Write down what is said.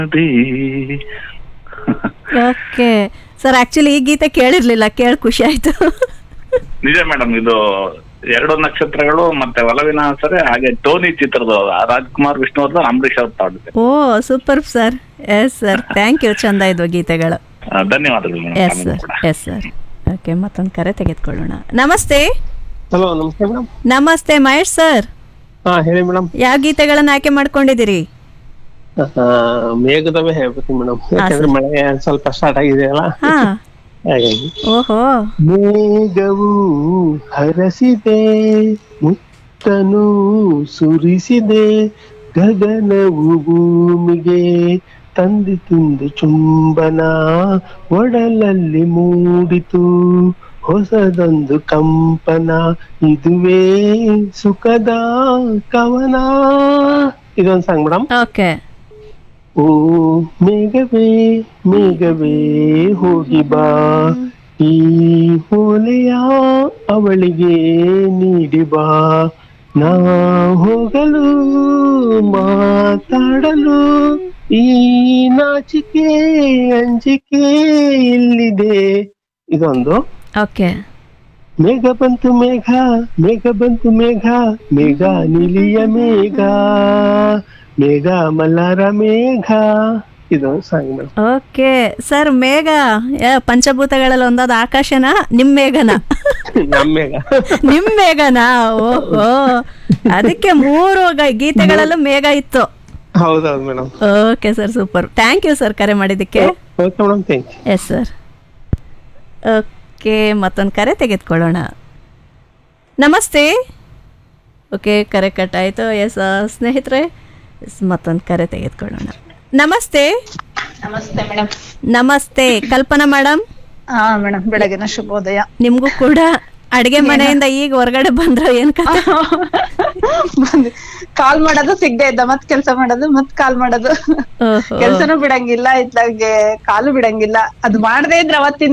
ಅದೇ okay sir actually ಈ ಗೀತೆ ಕೇಳಿರ್ಲಿಲ್ಲ ಕೇಳಿ ಖುಷಿ ಆಯ್ತು ನಿಜ ಮೇಡಮ್ ಇದು ಎರಡು ನಕ್ಷತ್ರಗಳು ಮತ್ತೆ ಒಲವಿನ ಸರಿ ಹಾಗೆ ಟೋನಿ ಚಿತ್ರದ ರಾಜ್ಕುಮಾರ್ ವಿಷ್ಣುವರ್ಧನ್ ಅಂಬರೀಶ್ ಅವ್ರ ತಾಡಿದೆ oh super sir yes sir thank you ಚಂದ ಇದು ಗೀತೆಗಳು ಧನ್ಯವಾದಗಳು yes madam sir yes sir okay ಮತ್ತೊಂದು ಕರೆ ತೆಗೆದುಕೊಳ್ಳೋಣ ನಮಸ್ತೆ ಹಲೋ ನಮಸ್ತೆ ಮೇಡಮ್ ನಮಸ್ತೆ ಮಹೇಶ್ ಸರ್ ಹಾ ಹೇಳಿ ಮೇಡಮ್ ಯಾವ ಗೀತೆಗಳನ್ನ ಆಯ್ಕೆ ಮಾಡ್ಕೊಂಡಿದ್ದೀರಿ ಮೇಘದವೇ ಹೇಳ್ಬೇಕು ಮೇಡಮ್ ಯಾಕಂದ್ರೆ ಮಳೆ ಸ್ವಲ್ಪ ಸ್ಟಾರ್ಟ್ ಆಗಿದೆಯಲ್ಲ ಹಾ ಹಾಗಾಗಿ ಓಹೋ ಮೇಘವು ಹರಸಿದೆ ಮುತ್ತನು ಸುರಿಸಿದೆ ಗಗನವು ಭೂಮಿಗೆ ತಂದಿತುಂದು ಚುಂಬನ ಒಡಲಲ್ಲಿ ಮೂಡಿತು ಹೊಸದೊಂದು ಕಂಪನ ಇದುವೇ ಸುಖದ ಕವನ ಇದೊಂದು ಸಾಂಗ್ ಮೇಡಮ್ ಓಕೆ ಓ ಮೇಘವೇ ಮೇಘವೇ ಹೋಗಿ ಬಾ ಈ ಹೋಲೆಯ ಅವಳಿಗೆ ನೀಡಿ ಬಾ ನಾ ಹೋಗಲು ಮಾತಾಡಲು ಈ ನಾಚಿಕೆ ಅಂಜಿಕೆ ಇಲ್ಲಿದೆ ಇದೊಂದು ಓಕೆ ಮೇಘ ಬಂತು ಮೇಘ ಮೇಘ ಬಂತು ಮೇಘ ಮೇಘ ನೀಲಿಯ ಮೇಘ ಮೇಘ ಮಲ್ಲಾರ ಮೇಘ ಇದು ಸಾಂಗ್ ಮೇಡಮ್ ಓಕೆ ಸರ್ ಮೇಘ ಯಾ, ಪಂಚಭೂತಗಳಲ್ಲಿ ಒಂದಾದ ಆಕಾಶನ ನಿಮ್ ಮೇಘನ ನಮ್ಮ ಮೇಘ ನಿಮ್ ಮೇಘನಾ ಓಹೋ ಅದಕ್ಕೆ ಮೂರು ಗ- ಗೀತೆಗಳಲ್ಲೂ ಮೇಘ ಇತ್ತು ಹೌದೌದು madam okay sir super thank you sir ಕರೆ ಮಾಡಿದ್ದಕ್ಕೆ okay madam thank you yes sir okay ಮತ್ತೊಂದು ಕರೆ ತೆಗೆದುಕೊಳ್ಳೋಣ ನಮಸ್ತೆ ಓಕೆ ಕರೆ ಕಟ್ ಆಯಿತು ಎಸ್ ಸ್ನೇಹಿತರೆ ಎಸ್ ಮತ್ತೊಂದು ಕರೆ ತೆಗೆದುಕೊಳ್ಳೋಣ ನಮಸ್ತೆ ನಮಸ್ತೆ ಮೇಡಮ್ ನಮಸ್ತೆ ಕಲ್ಪನಾ ಮೇಡಮ್ ಹಾ ಮೇಡಮ್ ಬೆಳಗಿನ ಶುಭೋದಯ ನಿಮಗೂ ಕೂಡ ಅಡಿಗೆ ಮನೆಯಿಂದ ಈಗ ಹೊರಗಡೆ ಬಂದ್ರ ಏನ್ ಕತೆ ಬಂದೆ. ಕಾಲ್ ಮಾಡೋದು ಸಿಗದೆ ಇದ್ದ ಮತ್ ಕೆಲ್ಸ ಮಾಡೋದು ಮತ್ ಕಾಲ್ ಮಾಡೋದು ಓಹೋ. ಕೆಲ್ಸನೂ ಬಿಡಂಗಿಲ್ಲ ಇತ್ಲಾಗೆ ಕಾಲು ಬಿಡಂಗಿಲ್ಲ ಅದು ಮಾಡದೇ ಇದ್ರೆ ಅವತ್ತಿನ